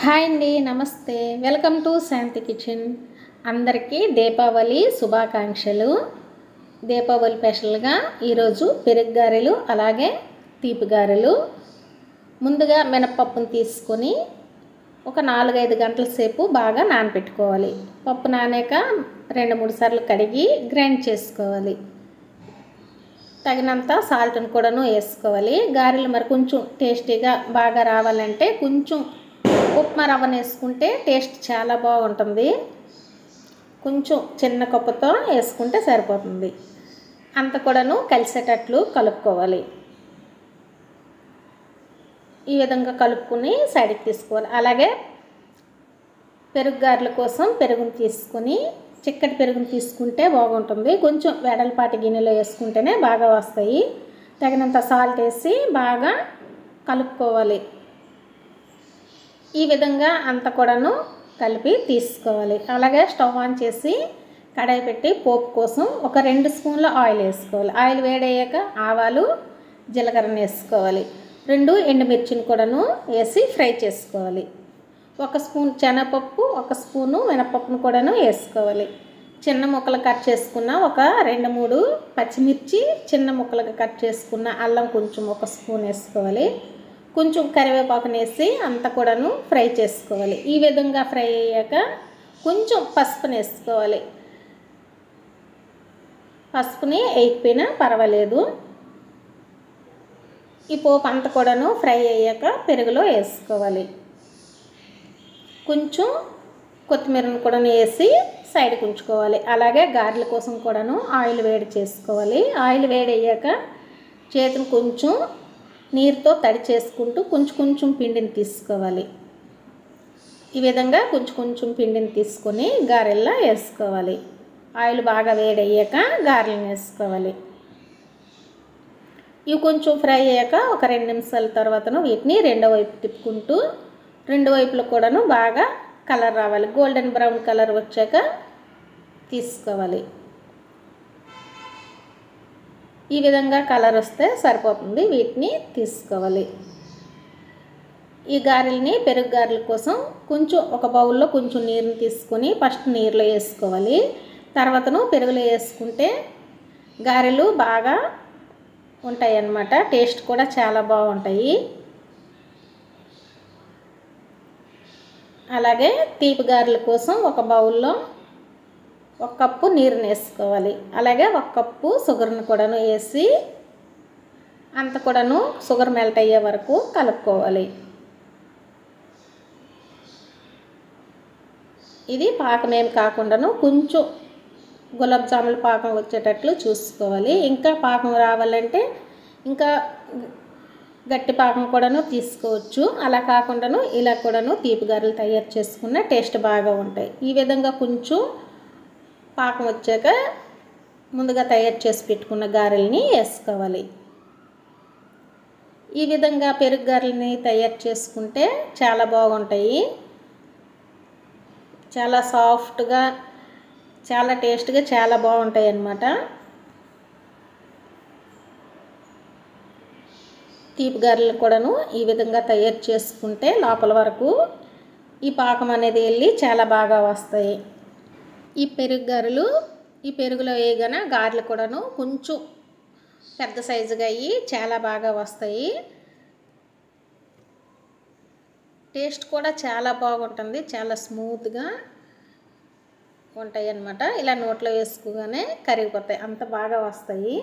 hi అండి నమస్తే welcome to Shanti kitchen అందరికీ దీపావళి శుభాకాంక్షలు దీపావళి స్పెషల్గా ఈరోజు పెరుగు గారెలు అలాగే తీపి గారెలు ముందుగా మినపప్పును తీసుకొని ఒక నాలుగైదు గంటల సేపు బాగా నానబెట్టుకోవాలి పప్పు నానాక రెండు మూడు సార్లు కడిగి గ్రైండ్ చేసుకోవాలి తగినంత సాల్ట్ని కూడాను వేసుకోవాలి గారెలు మరి కొంచెం టేస్టీగా బాగా రావాలంటే కొంచెం ఉప్మా రవ్వను వేసుకుంటే టేస్ట్ చాలా బాగుంటుంది కొంచెం చిన్న కప్పుతో వేసుకుంటే సరిపోతుంది అంత కూడాను కలిసేటట్లు కలుపుకోవాలి ఈ విధంగా కలుపుకుని సైడ్కి తీసుకోవాలి అలాగే పెరుగు గారెల కోసం పెరుగుని తీసుకొని చిక్కటి పెరుగుని తీసుకుంటే బాగుంటుంది కొంచెం వెడల్పాటి గిన్నెలో వేసుకుంటేనే బాగా వస్తాయి తగినంత సాల్ట్ వేసి బాగా కలుపుకోవాలి ఈ విధంగా అంత కూడాను కలిపి తీసుకోవాలి అలాగే స్టవ్ ఆన్ చేసి కడాయి పెట్టి పోపు కోసం ఒక రెండు స్పూన్ల ఆయిల్ వేసుకోవాలి ఆయిల్ వేడయ్యాక ఆవాలు జీలకర్ర వేసుకోవాలి రెండు ఎండుమిర్చిని కూడాను వేసి ఫ్రై చేసుకోవాలి ఒక స్పూన్ శనగపప్పు ఒక స్పూను మినపప్పును కూడాను వేసుకోవాలి చిన్న ముక్కలు కట్ చేసుకున్న ఒక రెండు మూడు పచ్చిమిర్చి చిన్న ముక్కలుగా కట్ చేసుకున్న అల్లం కొంచెం ఒక స్పూన్ వేసుకోవాలి కొంచెం కరివేపాకుని వేసి అంతా కూడాను ఫ్రై చేసుకోవాలి ఈ విధంగా ఫ్రై అయ్యాక కొంచెం పసుపుని వేసుకోవాలి పసుపుని వేయకపోయినా పర్వాలేదు ఈ పోపు అంతా కూడాను ఫ్రై అయ్యాక పెరుగులో వేసుకోవాలి కొంచెం కొత్తిమీరను కూడా వేసి సైడ్కి ఉంచుకోవాలి అలాగే గారెల కోసం కూడాను ఆయిల్ వేడి చేసుకోవాలి ఆయిల్ వేడి అయ్యాక చేతిని కొంచెం నీరుతో తడి చేసుకుంటూ కొంచెం కొంచెం పిండిని తీసుకోవాలి ఈ విధంగా కొంచెం కొంచెం పిండిని తీసుకొని గారెల్లా వేసుకోవాలి ఆయిల్ బాగా వేడి అయ్యాక గారెలను వేసుకోవాలి ఇవి కొంచెం ఫ్రై అయ్యాక ఒక రెండు నిమిషాల తర్వాతను వీటిని రెండో వైపు తిప్పుకుంటూ రెండు వైపులు కూడాను బాగా కలర్ రావాలి గోల్డెన్ బ్రౌన్ కలర్ వచ్చాక తీసుకోవాలి ఈ విధంగా కలర్ వస్తే సరిపోతుంది వీటిని తీసుకోవాలి ఈ గారెల్ని పెరుగు గారెల కోసం కొంచెం ఒక బౌల్లో కొంచెం నీరుని తీసుకొని ఫస్ట్ నీరులో వేసుకోవాలి తర్వాతను పెరుగులో వేసుకుంటే గారెలు బాగా ఉంటాయి అన్నమాట టేస్ట్ కూడా చాలా బాగుంటాయి అలాగే తీపి గారెల కోసం ఒక బౌల్లో ఒక కప్పు నీరుని వేసుకోవాలి అలాగే ఒక కప్పు షుగర్ని కూడాను వేసి అంత కూడాను షుగర్ మెల్ట్ అయ్యే వరకు కలుపుకోవాలి ఇది పాకం ఏమి కాకుండాను కొంచెం గులాబ్ జాముల పాకం వచ్చేటట్లు చూసుకోవాలి ఇంకా పాకం రావాలంటే ఇంకా గట్టి పాకం కూడాను తీసుకోవచ్చు అలా కాకుండాను ఇలా కూడాను తీపి గారెలు తయారు చేసుకున్న టేస్ట్ బాగా ఉంటాయి ఈ విధంగా కొంచెం పాకం వచ్చాక ముందుగా తయారు చేసి పెట్టుకున్న గారెల్ని వేసుకోవాలి ఈ విధంగా పెరుగు గారెల్ని తయారు చేసుకుంటే చాలా బాగుంటాయి చాలా సాఫ్ట్గా చాలా టేస్ట్గా చాలా బాగుంటాయి అన్నమాట తీపి గారెలు కూడాను ఈ విధంగా తయారు చేసుకుంటే లోపల వరకు ఈ పాకం అనేది వెళ్ళి చాలా బాగా వస్తాయి ఈ పెరుగు గారెలు ఈ పెరుగులో వేయగానే గారెలు కూడాను కొంచెం పెద్ద సైజుగా అయ్యి చాలా బాగా వస్తాయి టేస్ట్ కూడా చాలా బాగుంటుంది చాలా స్మూత్గా ఉంటాయి అన్నమాట ఇలా నోట్లో వేసుకోగానే కరిగిపోతాయి అంత బాగా వస్తాయి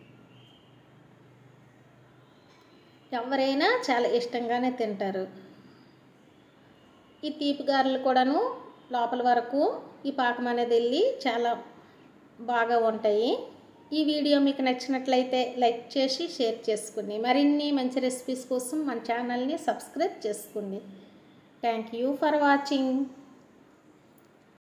ఎవరైనా చాలా ఇష్టంగానే తింటారు ఈ తీపి గారెలు కూడాను లోపల వరకు ఈ పాకం అనేది వెళ్ళి చాలా బాగా ఉంటాయి ఈ వీడియో మీకు నచ్చినట్లయితే లైక్ చేసి షేర్ చేసుకోండి మరిన్ని మంచి రెసిపీస్ కోసం మన ఛానల్ని సబ్స్క్రైబ్ చేసుకోండి థ్యాంక్ యూ ఫర్ వాచింగ్